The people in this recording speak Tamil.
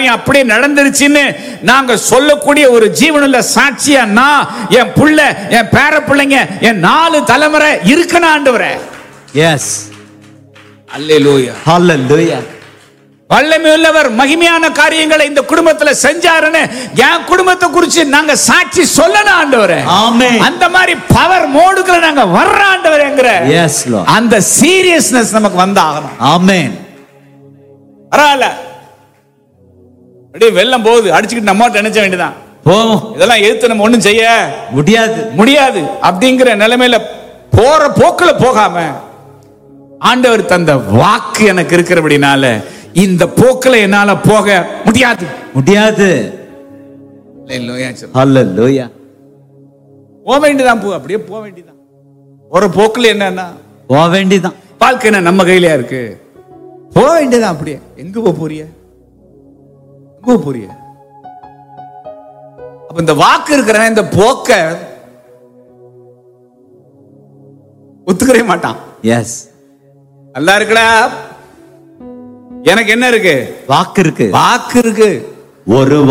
காரியம் அப்படியே நடந்துருச்சுன்னு நாங்க சொல்லக்கூடிய ஒரு ஜீவனுள்ள சாட்சியா நான் என் புள்ள என் பேர பிள்ளைங்க என் நாலு தலைமுறை இருக்கணும் ஆண்டவரே எஸ் அல்லேலூயா ஹalleluya வல்லமை உள்ளவர் மகிமையான காரியங்களை இந்த குடும்பத்துல செஞ்சாருன்னு என் குடும்பத்தை குறிச்சு நாங்க சாட்சி சொல்லணும் ஆண்டவரே ஆமென் அந்த மாதிரி பவர் மோடுக்குள்ள நாங்க வர்ற ஆண்டவரேங்கிற எஸ் லார்ட் அந்த சீரியஸ்னஸ் நமக்கு வந்தாகணும் ஆமென் பரவாயில்ல அப்படியே வெள்ளம் போகுது அடிச்சுக்கிட்டு நம்ம நினைச்ச வேண்டியதான் போவோம் இதெல்லாம் எதிர்த்து நம்ம ஒண்ணும் செய்ய முடியாது முடியாது அப்படிங்கிற நிலைமையில போற போக்குல போகாம ஆண்டவர் தந்த வாக்கு எனக்கு இருக்கிறபடினால இந்த போக்குல என்னால போக முடியாது முடியாது ஹalleluya போக வேண்டியதான் போ அப்படியே போக வேண்டியதான் ஒரு போக்குல என்னன்னா போக வேண்டிதான் வாழ்க்கை என்ன நம்ம கையிலயா இருக்கு போக வேண்டியதான் அப்படியே எங்க போக போறிய எங்க போக போறிய அப்ப இந்த வாக்கு இருக்கிறவன் இந்த போக்க ஒத்துக்கவே மாட்டான் எஸ் நல்லா இருக்குடா எனக்கு என்ன இருக்கு வாக்கு இருக்கு வாக்கு இருக்கு ஒரு